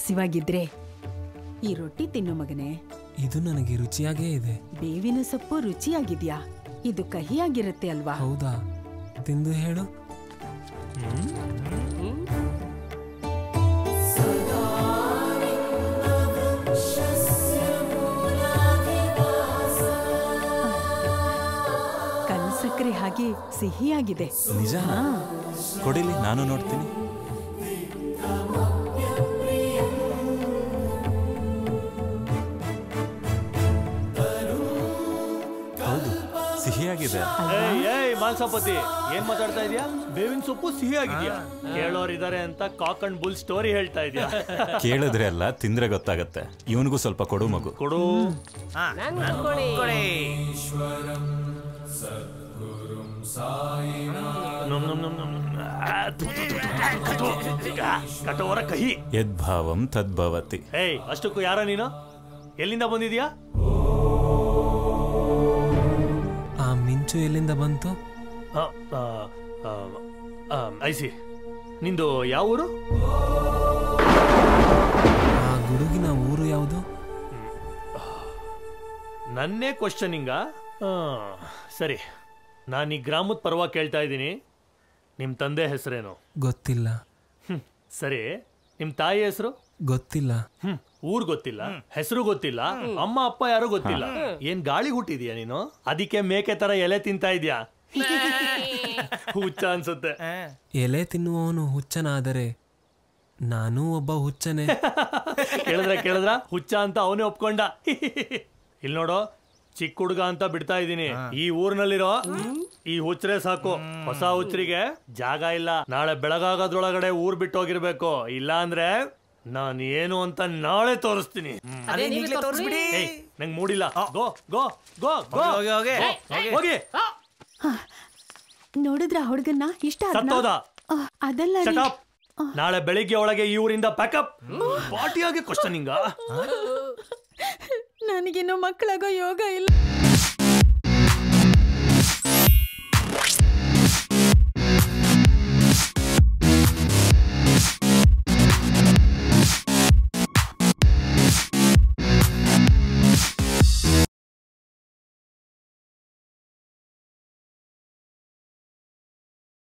ಹಸಿವಾಗಿದ್ರೆ ಈ ರೊಟ್ಟಿ ತಿನ್ನು ಮಗನೇ ಇದು ನನಗೆ ರುಚಿಯಾಗೇ ಇದೆ ಬೇವಿನ ಸೊಪ್ಪು ರುಚಿಯಾಗಿದ್ಯಾ ಇದು ಕಹಿಯಾಗಿರುತ್ತೆ ಅಲ್ವಾ ಹೌದಾ ತಿಂದು ಹೇಳು ಕಲ್ ಸಕ್ಕರೆ ಹಾಗೆ ಸಿಹಿಯಾಗಿದೆ ನಿಜ ಕೊಡಿಲಿ ನಾನು ನೋಡ್ತೀನಿ ಹೌದು ಸಿಹಿಯಾಗಿದೆ ಏಯ್ ಏಯ್ ಮಾಲ್ಸಪತಿ ಏನ್ ಮಾತಾಡ್ತಾ ಇದೀಯಾ ಬೇವಿನ ಸೊಪ್ಪು ಸಿಹಿ ಆಗಿದ್ಯಾ ಕೇಳೋರಿದ್ದಾರೆ ಅಂತ ಕಾಕ್ ಅಂಡ್ ಬುಲ್ ಸ್ಟೋರಿ ಹೇಳ್ತಾ ಇದೀಯಾ ಕೇಳಿದ್ರೆ ಅಲ್ಲ ತಿಂದ್ರೆ ಗೊತ್ತಾಗತ್ತೆ ಇವನಿಗೂ ಸ್ವಲ್ಪ ಕೊಡು ಮಗು ಕೊಡು ನಮ್ ನಮ್ ನಮ್ ನಮ್ ನಮ್. ಆ, ತು, ತು, ತು, ತು, ತು, ತು. ಆ, ಕಠೋರ ಕಹಿ ಯದ್ಭಾವಂ ತದ್ಭವತಿ ಏಯ್ ಅಷ್ಟಕ್ಕೂ ಯಾರ ನೀನು ಎಲ್ಲಿಂದ ಬಂದಿದ್ಯಾ ಆ ಮಿಂಚು ಎಲ್ಲಿಂದ ಬಂತು ಆ, ಆ, ಆ, ಆ, ಐಸಿ ನಿಂದು ಯಾವ ಊರು ಆ ಗುಡುಗಿನ ಊರು ಯಾವುದು ನನ್ನೇ ಕ್ವಶನಿಂಗ ಸರಿ ನಾನು ಈ ಗ್ರಾಮದ ಪರವಾಗಿ ಕೇಳ್ತಾ ಇದ್ದೀನಿ ನಿಮ್ಮ ತಂದೆ ಹೆಸರೇನು ಗೊತ್ತಿಲ್ಲ ಹ್ಮ್ ಸರಿ ನಿಮ್ಮ ತಾಯಿ ಹೆಸರು ಗೊತ್ತಿಲ್ಲ ಹ್ಮ್ ಊರ್ ಗೊತ್ತಿಲ್ಲ ಹೆಸರು ಗೊತ್ತಿಲ್ಲ ಅಮ್ಮ ಅಪ್ಪ ಯಾರು ಗೊತ್ತಿಲ್ಲ ಏನ್ ಗಾಳಿ ಹುಟ್ಟಿದ್ಯಾ ನೀನು ಅದಕ್ಕೆ ಮೇಕೆ ತರ ಎಲೆ ತಿಂತಾ ಇದ್ಯಾ ಹುಚ್ಚ ಅನ್ಸುತ್ತೆ ಎಲೆ ತಿನ್ನುವವನು ಹುಚ್ಚನಾದರೆ ನಾನೂ ಒಬ್ಬ ಹುಚ್ಚನೇ ಕೇಳಿದ್ರ ಕೇಳಿದ್ರ ಹುಚ್ಚ ಅಂತ ಅವನೇ ಒಪ್ಕೊಂಡ ಇಲ್ಲಿ ನೋಡು ಚಿಕ್ಕ ಹುಡುಗ ಅಂತ ಬಿಡ್ತಾ ಇದ್ದೀನಿ ಈ ಊರ್ನಲ್ಲಿರೋ ಈ ಹುಚ್ಚರೇ ಸಾಕು ಹೊಸ ಹುಚ್ಚರಿಗೆ ಜಾಗ ಇಲ್ಲ ನಾಳೆ ಬೆಳಗಾಗೋದ್ರೊಳಗಡೆ ಊರ್ ಬಿಟ್ಟು ಹೋಗಿರ್ಬೇಕು ಇಲ್ಲ ಅಂದ್ರೆ ನಾನು ಏನು ಅಂತ ನಾಳೆ ತೋರಿಸ್ತೀನಿ ಹ್ಮ್. ಏಯ್, ನಂಗ್ ಮೂಡಿಲ್ಲ ಗೋ ಗೋ ಗೋ ಗೋ ಹೋಗಿ, ಹೋಗಿ, ಹೋಗಿ, ಹೋಗಿ ನೋಡಿದ್ರ ಹುಡುಗನ್ನ ಇಷ್ಟ ಆದ್ನಾ? ಸತ್ತೋದ ಆ, ಅದಲ್ಲ ರೀ. Shut up. ನಾಳೆ ಬೆಳಿಗ್ಗೆ ಒಳಗೆ ಈ ಊರಿಂದ ಪ್ಯಾಕಪ್ ಪಾರ್ಟಿಯಾಗಿ ಕ್ವಶನಿಂಗ ನನಗಿನ್ನೂ ಮಕ್ಕಳಾಗೋ ಯೋಗ ಇಲ್ಲ